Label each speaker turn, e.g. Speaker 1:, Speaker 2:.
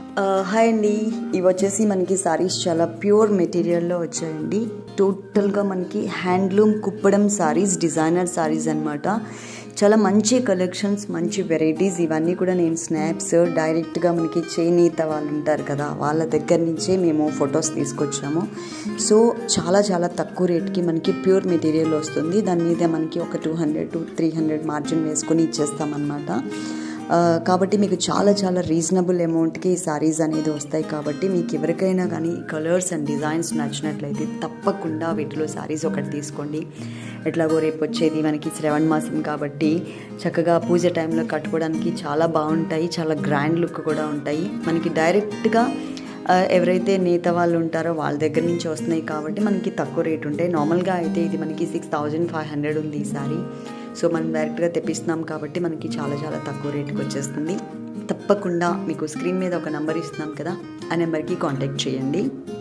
Speaker 1: hi అండి ఇవి వచ్చేసి మనకి సారీస్ చాలా ప్యూర్ మెటీరియల్లో వచ్చాయండి టోటల్గా మనకి handloom Kuppadam sarees designer sarees అనమాట చాలా మంచి కలెక్షన్స్ మంచి వెరైటీస్ ఇవన్నీ కూడా నేను స్నాప్స్ డైరెక్ట్గా మనకి చేనేత వాళ్ళు ఉంటారు కదా వాళ్ళ దగ్గర నుంచే మేము ఫొటోస్ తీసుకొచ్చాము సో చాలా చాలా తక్కువ రేట్కి మనకి ప్యూర్ మెటీరియల్ వస్తుంది దాని మీద మనకి ఒక two hundred to three hundred margin వేసుకొని ఇచ్చేస్తామన్నమాట కాబట్టి మీకు చాలా చాలా రీజనబుల్ అమౌంట్కి ఈ సారీస్ అనేది వస్తాయి కాబట్టి మీకు ఎవరికైనా కానీ కలర్స్ అండ్ డిజైన్స్ నచ్చినట్లయితే తప్పకుండా వీటిలో సారీస్ ఒకటి తీసుకోండి ఎట్లాగో రేపు వచ్చేది మనకి శ్రవణ మాసం కాబట్టి చక్కగా పూజ టైంలో కట్టుకోవడానికి చాలా బాగుంటాయి చాలా గ్రాండ్ లుక్ కూడా ఉంటాయి మనకి డైరెక్ట్గా ఎవరైతే నేత వాళ్ళు ఉంటారో వాళ్ళ దగ్గర నుంచి వస్తున్నాయి కాబట్టి మనకి తక్కువ రేట్ ఉంటాయి నార్మల్గా అయితే ఇది మనకి సిక్స్ థౌజండ్ ఫైవ్ హండ్రెడ్ ఉంది ఈ సారీ సో మనం డైరెక్ట్గా తెప్పిస్తున్నాం కాబట్టి మనకి చాలా చాలా తక్కువ రేటుకి వచ్చేస్తుంది తప్పకుండా మీకు స్క్రీన్ మీద ఒక నెంబర్ ఇస్తున్నాం కదా ఆ నెంబర్కి కాంటాక్ట్ చేయండి